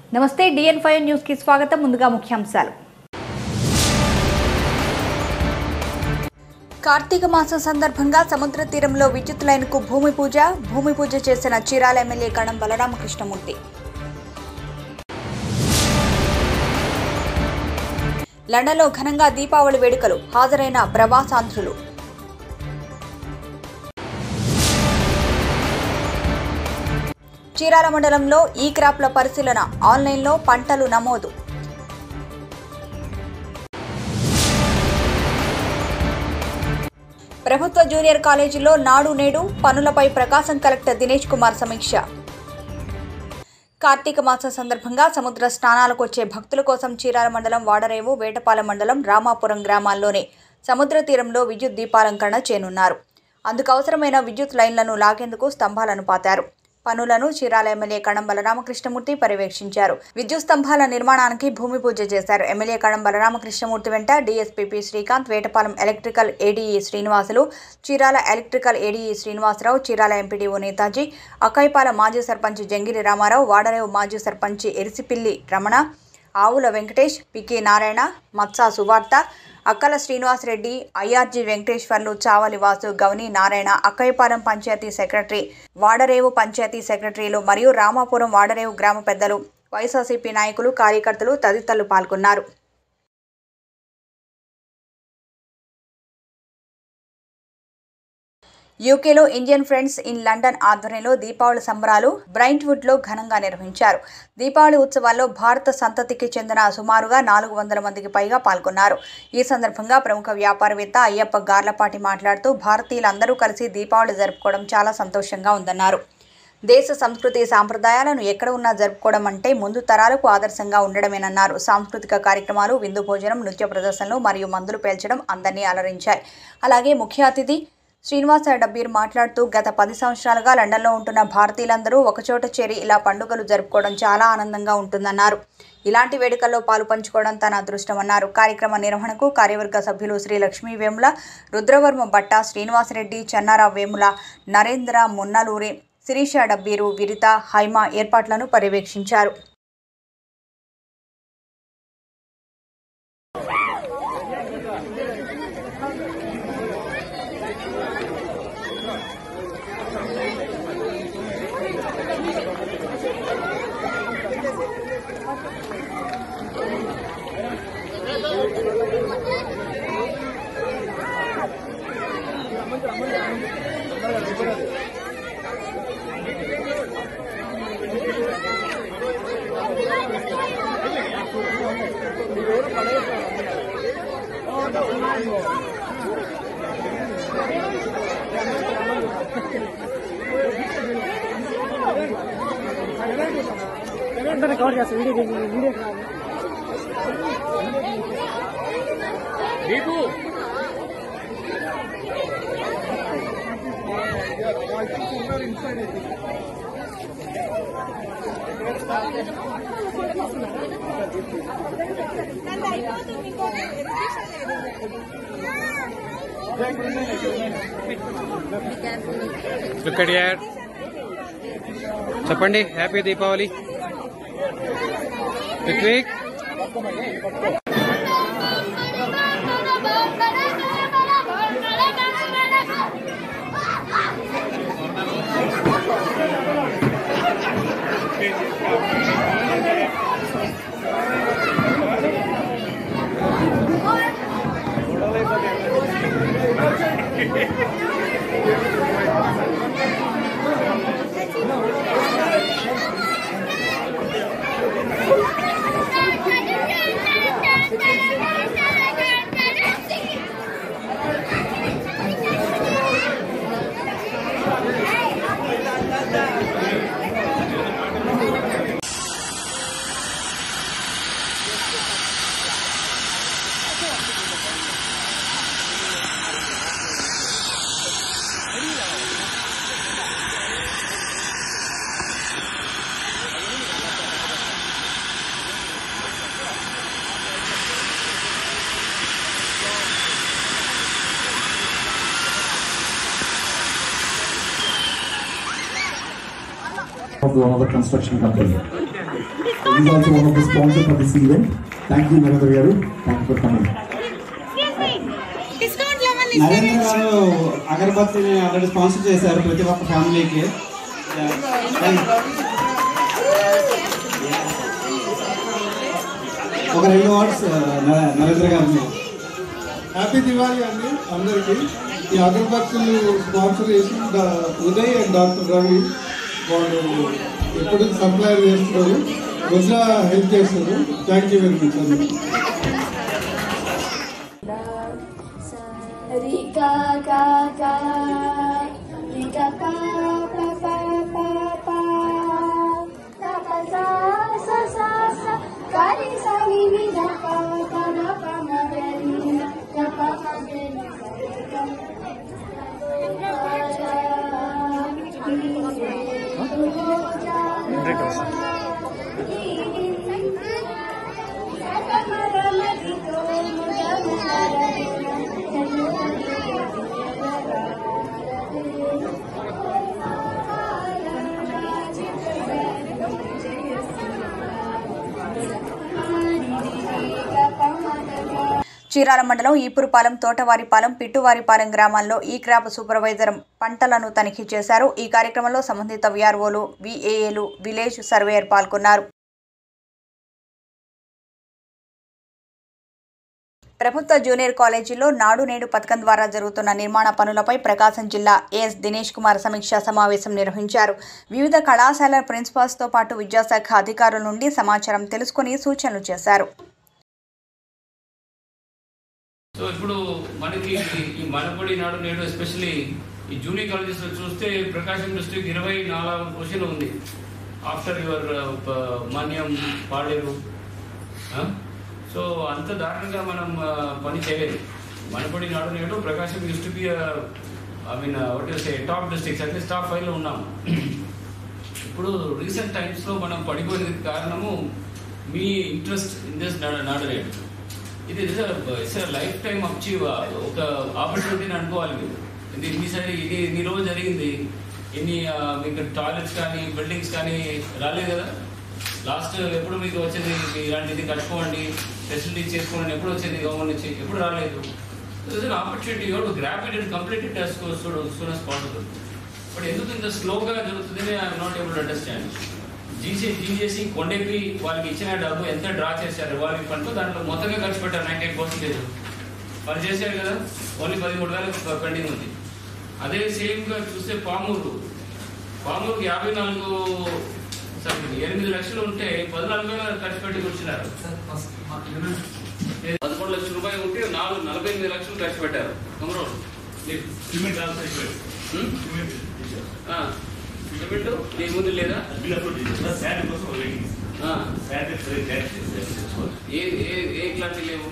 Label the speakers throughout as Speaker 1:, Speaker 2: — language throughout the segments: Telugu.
Speaker 1: నమస్తే డిఎన్ ఫైవ్ న్యూస్ కి స్వాగతం ముందుగా ముఖ్యాంశాలు కార్తీక మాసం సందర్భంగా సముద్ర తీరంలో విద్యుత్ లైన్కు భూమి పూజ భూమి పూజ చేసిన చీరాల ఎమ్మెల్యే కణం బలరామకృష్ణమూర్తి లండన్లో ఘనంగా దీపావళి వేడుకలు హాజరైన ప్రవాసాంధ్రులు చీరాల మండలంలో ఈ క్రాప్ల పరిశీలన ఆన్లైన్లో పంటలు నమోదు ప్రభుత్వ జూనియర్ కాలేజీలో నాడు నేడు పనులపై ప్రకాశం కలెక్టర్ దినేష్ కుమార్ సమీక్ష కార్తీక మాసం సందర్భంగా సముద్ర స్నానాలకు వచ్చే భక్తుల కోసం చీరాల మండలం వాడరేవు వేటపాలెం మండలం రామాపురం గ్రామాల్లోని సముద్ర తీరంలో విద్యుత్ దీపాలంకరణ చేయనున్నారు అందుకు అవసరమైన విద్యుత్ లైన్లను లాగేందుకు స్తంభాలను పాతారు పనులను చీరాల ఎమ్మెల్యే కణం బలరామకృష్ణమూర్తి పర్యవేక్షించారు విద్యుత్ స్తంభాల నిర్మాణానికి భూమి పూజ చేశారు ఎమ్మెల్యే కణం బలరామకృష్ణమూర్తి వెంట DSP Srikanth Vetapalem electrical ADE Srinivasulu Chirala electrical ADE Srinivasarao Chirala MPDO Netaji అక్కైపాల మాజీ సర్పంచ్ జంగిరి రామారావు వాడరేవు మాజీ సర్పంచ్ ఎరిసిపిల్లి రమణ ఆవుల Venkatesh PK Narayana Matsa Suvartha Akkala Srinivasareddy IRG Venkateswarlu Chavali Vasu Gouni Narayana Akkayyapalem panchayat secretary Vadarevu panchayat సెక్రటరీలు మరియు రామాపురం వాడరేవు గ్రామ పెద్దలు వైఎస్ఆర్సీపీ నాయకులు కార్యకర్తలు తదితరులు పాల్గొన్నారు యూకేలో ఇండియన్ ఫ్రెండ్స్ ఇన్ లండన్ ఆధ్వర్యంలో దీపావళి సంబరాలు బ్రైంట్వుడ్ లో ఘనంగా నిర్వహించారు దీపావళి ఉత్సవాల్లో భారత సంతతికి చెందిన సుమారుగా నాలుగు వందల మందికి పైగా పాల్గొన్నారు ఈ సందర్భంగా ప్రముఖ వ్యాపారవేత్త అయ్యప్ప గార్లపాటి మాట్లాడుతూ భారతీయులందరూ కలిసి దీపావళి జరుపుకోవడం చాలా సంతోషంగా ఉందన్నారు దేశ సంస్కృతి సాంప్రదాయాలను ఎక్కడ ఉన్నా జరుపుకోవడం అంటే ముందు తరాలకు ఆదర్శంగా ఉండడమేనన్నారు సాంస్కృతిక కార్యక్రమాలు విందు భోజనం నృత్య ప్రదర్శనలు మరియు మందులు పేల్చడం అందరినీ అలరించాయి అలాగే ముఖ్య అతిథి శ్రీనివాస డబ్బీర్ మాట్లాడుతూ గత పది సంవత్సరాలుగా లండన్లో ఉంటున్న భారతీయులందరూ ఒకచోట చేరి ఇలా పండుగలు జరుపుకోవడం చాలా ఆనందంగా ఉంటుందన్నారు ఇలాంటి వేడుకల్లో పాలు పంచుకోవడం తన అదృష్టమన్నారు కార్యక్రమ నిర్వహణకు కార్యవర్గ సభ్యులు శ్రీ లక్ష్మీ వేముల రుద్రవర్మ భట్ట శ్రీనివాసరెడ్డి చెన్నారావు వేముల నరేంద్ర మున్నలూరి శిరీష డబ్బీరు విరిత హైమ ఏర్పాట్లను పర్యవేక్షించారు
Speaker 2: అందరినీ కవర్ చేస్తాం వీడియో తీసి వీడియో రాదు
Speaker 3: లుక్ యార్ చెప్పండి happy Deepavali Ritvik
Speaker 4: of one of the construction company. So
Speaker 3: is also one of the sponsors for this event. Thank you, Narendra Garu. Thank you for coming.
Speaker 4: Narendra గారు అగరబత్తిని ఆల్రెడీ స్పాన్సర్ చేశారు ప్రతి ఒక్క ఫ్యామిలీకి ఒక రెండు వర్డ్స్ నరేంద్ర గారిని
Speaker 5: హ్యాపీ దివాళీ అండి అందరికీ ఈ అగరబత్తులు స్పాన్సర్ చేసి డా- ఉదయ్ అండ్ డాక్టర్ రవి వాళ్ళు ఎప్పుడు సప్లై చేస్తున్నారు వజ్రా హెల్ప్ చేస్తున్నారు థ్యాంక్ యూ వెరీ మచ్ అండి
Speaker 6: Rika ka ka Rika pa pa pa pa pa Ta pa sa sa sa sa Ka ri sa ni ni da pa pa da pa ma ga ri na da pa ma ga ri sa ri ga
Speaker 1: Chirala మండలం ఈపురుపాలెం తోటవారిపాలెం పిట్టువారిపాలెం గ్రామాల్లో ఈ క్రాప్ సూపర్వైజర్ పంటలను తనిఖీ చేశారు ఈ కార్యక్రమంలో సంబంధిత విఆర్ఓలు విఏఏలు విలేజ్ సర్వేయర్ పాల్గొన్నారు ప్రభుత్వ జూనియర్ కాలేజీలో నాడు నేడు పథకం ద్వారా జరుగుతున్న నిర్మాణ పనులపై ప్రకాశం జిల్లా ఏఎస్ దినేష్ కుమార్ సమీక్షా సమావేశం నిర్వహించారు వివిధ కళాశాల ప్రిన్సిపాల్స్తో పాటు విద్యాశాఖ అధికారుల నుండి సమాచారం తెలుసుకుని సూచనలు చేశారు
Speaker 7: సో ఇప్పుడు మనకి ఈ మనపడి నాడు నేడు ఎస్పెషల్లీ ఈ జూనియర్ కాలేజెస్ లో చూస్తే ప్రకాశం డిస్ట్రిక్ట్ ఇరవై నాలుగు పొజిషన్ ఉంది after your Manyam Paderu so అంత దారుణంగా మనం ఆ, పని చేయలేదు Manabadi Nadu Nedu Prakasam used to be I mean what say top districts అయితే టాప్ ఫైవ్ లో ఉన్నాము ఇప్పుడు రీసెంట్ టైమ్స్ లో మనం పడిపోయినది కారణము మీ ఇంట్రెస్ట్ ఇన్ దిస్ నాడు నేడు ఇది ఇట్స్ లైఫ్ టైం అచీవ్ ఒక ఆపర్చునిటీని అనుకోవాలి మీరు ఇది ఇన్నిసారి ఇది ఇన్ని రోజు జరిగింది ఎన్ని ఆ, మీకు టాయిలెట్స్ కానీ బిల్డింగ్స్ కానీ రాలేదు కదా లాస్ట్ ఎప్పుడు మీకు వచ్చేది మీ ఇలాంటిది కట్టుకోండి ఫెసిలిటీస్ చేసుకోండి ఎప్పుడు వచ్చేది గవర్నమెంట్ నుంచి ఎప్పుడు రాలేదు opportunity to grab it and complete it as soon as possible but ఎందుకు ఇంత స్లోగా జరుగుతుందని I'm not able to understand GC GJC Kondepi వాళ్ళకి ఇచ్చిన డబ్బు ఎంత డ్రా చేశారు వాళ్ళకి పంటూ దాంట్లో మొత్తంగా ఖర్చు పెట్టారు నైన్టీ ఎయిట్ పర్సెంటేజ్ వాళ్ళు చేశారు కదా ఓన్లీ పదిమూడు వేల పెండింగ్ ఉంది అదే సేమ్ గా చూస్తే పామూరు పామూరుకి యాభై నాలుగు సారీ ఎనిమిది లక్షలు ఉంటే పద్నాలుగు వేల ఖర్చు పెట్టి కూర్చున్నారు పదకొండు లక్షల రూపాయలు ఉంటే నాలుగు నలభై ఎనిమిది లక్షలు ఖర్చు పెట్టారు కమరోడ్ సిమెంట్ సిమెంట్ నీ ముందు లేదా ఆ. ఏ ఏ ఏ క్లారిటీ లేవు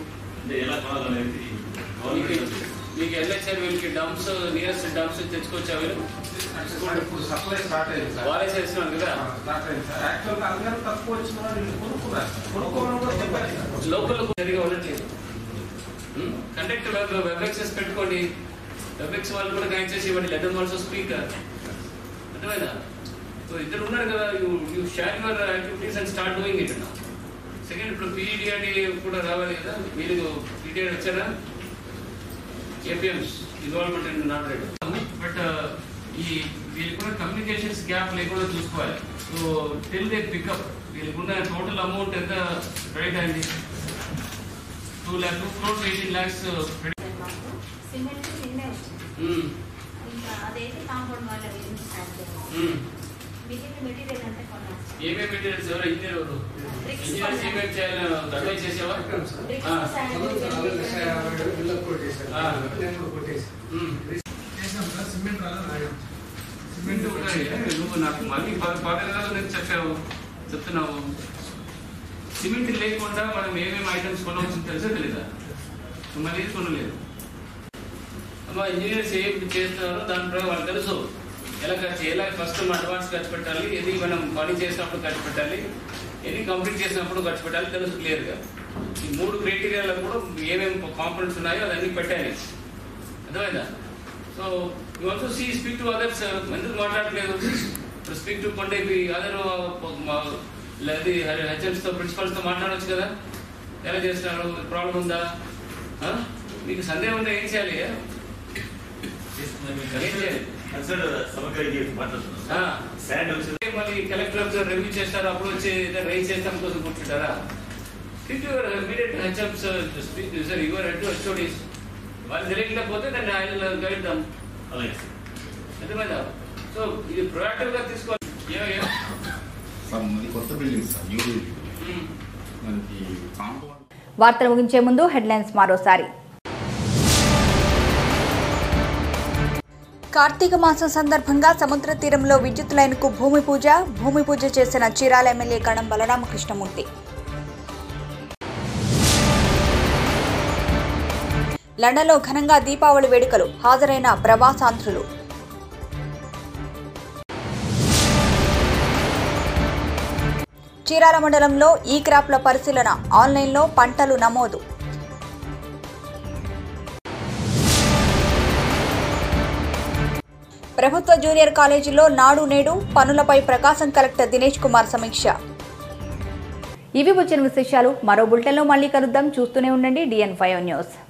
Speaker 7: మీకు మీకు ఎల్హెచ్ఆర్ వీళ్ళకి డంప్స్ నియరెస్ట్ డంప్స్ తెచ్చుకోవచ్చా వీళ్ళు
Speaker 8: ఇప్పుడు సప్లై స్టార్ట్ అయింది సార్
Speaker 7: వాళ్ళే చేస్తున్నారు కదా
Speaker 8: స్టార్ట్ అయింది సార్ యాక్చువల్గా అందరూ తక్కువ వచ్చిన వాళ్ళు వీళ్ళు కొనుక్కున్నారు కొనుక్కోమని కూడా చెప్పారు సార్
Speaker 7: లోకల్ సరిగా ఉండట్లేదు కండక్ట్ వెబ్ వెబ్ఎక్సెస్ పెట్టుకోండి వెబ్ఎక్స్ వాళ్ళు కూడా కనెక్ట్ చేసి ఇవ్వండి లెటర్ ఆల్సో స్పీకర్ అర్థమైందా సో ఇద్దరు ఉన్నారు కదా you you share your activities and start doing it second ఇప్పుడు పీడిఆర్డి కూడా రావాలి కదా మీరు పీడిఆర్ వచ్చారా APMs involvement and not right but ఈ వీళ్ళకి కూడా కమ్యూనికేషన్స్ గ్యాప్ లేకుండా చూసుకోవాలి సో టిల్ దే పికప్ వీళ్ళకున్న టోటల్ అమౌంట్ ఎంత క్రెడిట్ అయింది two lakh two crores eighteen lakhs
Speaker 9: cement నిన్నే వచ్చింది ఇంకా అదైతే కాంపౌండ్ వాళ్ళ బిజినెస్ స్టార్ట్ చేయాలి మిగిలిన మెటీరియల్ అంతా కొనాలి
Speaker 7: ఏమేమి మెటీరియల్స్ ఎవరు ఇంజనీర్ ఎవరు ఇంజనీర్స్ ఏమేమి చేయాలని అడ్వైస్ చేసేవా
Speaker 9: బ్రిక్స్
Speaker 7: ఆ. ఆ. ఉమ్. సిమెంట్ ఒకటి నువ్వు నాకు మళ్ళీ పది పదహారు నేను చెప్పావు చెప్తున్నావు సిమెంట్ లేకుండా మనం ఏమేమి ఐటమ్స్ కొనవచ్చు తెలుసా తెలీదా నువ్వు మళ్ళీ ఇది కొనలేదు అమ్మా ఇంజనీర్స్ ఏం చేస్తున్నారో దాని ప్రకారం వాళ్ళకి తెలుసు ఎలా ఖర్చు ఎలా ఫస్ట్ అడ్వాన్స్ ఖర్చు పెట్టాలి ఏది మనం పని చేసినప్పుడు ఖర్చు పెట్టాలి ఏది కంప్లీట్ చేసినప్పుడు ఖర్చు పెట్టాలి తెలుసు క్లియర్గా ఈ మూడు క్రైటీరియాలో కూడా ఏమేమి కాంపనెంట్స్ ఉన్నాయో అదన్నీ పెట్టాలి అర్థమైందా so you also see speak to others ఎందుకు మాట్లాడలేదు స్పీక్ టు కొండేపి అదర్ లేదా హెచ్ఎంస్తో ప్రిన్సిపల్స్తో మాట్లాడొచ్చు కదా ఎలా చేస్తున్నారు ప్రాబ్లం ఉందా ఆ? మీకు సందేహం ఉందా ఏం చేయాలి ఏం చేయాలి ఆ. మళ్ళీ కలెక్టర్ ఆఫీసర్ రివ్యూ చేస్తారు అప్పుడు వచ్చి రైజ్ చేస్తాం కోసం కూర్చుంటారా స్పీక్ యువర్ ఇమీడియట్ హెచ్ఎప్స్ speak sir your head HODs వాళ్ళు తెలియకపోతే దాన్ని ఆయన గైడ్ దాం అర్థమైందా సో ఇది ప్రొయాక్టివ్ గా తీసుకోవాలి ఏ- ఏ-
Speaker 10: సార్ మనది కొత్త building sir new building
Speaker 7: um.
Speaker 10: మనకి కాంపౌండ్
Speaker 1: వార్తలు ముగించే ముందు హెడ్లైన్స్ మరోసారి కార్తీక మాసం సందర్భంగా సముద్ర తీరంలో విద్యుత్ లైన్కు భూమి పూజ భూమి పూజ చేసిన చీరాల ఎమ్మెల్యే కణం బలరామకృష్ణమూర్తి లండన్లో ఘనంగా దీపావళి వేడుకలు హాజరైన ప్రవాసాంధ్రులు చీరాల మండలంలో ఈ క్రాప్ల పరిశీలన ఆన్లైన్లో పంటలు నమోదు ప్రభుత్వ జూనియర్ కాలేజీలో నాడు నేడు పనులపై ప్రకాశం కలెక్టర్ దినేష్ కుమార్ సమీక్ష ఇవి వచ్చిన విశేషాలు మరో బులెటిన్లో మళ్ళీ కలుద్దాం చూస్తూనే ఉండండి డిఎన్ ఫైవ్ న్యూస్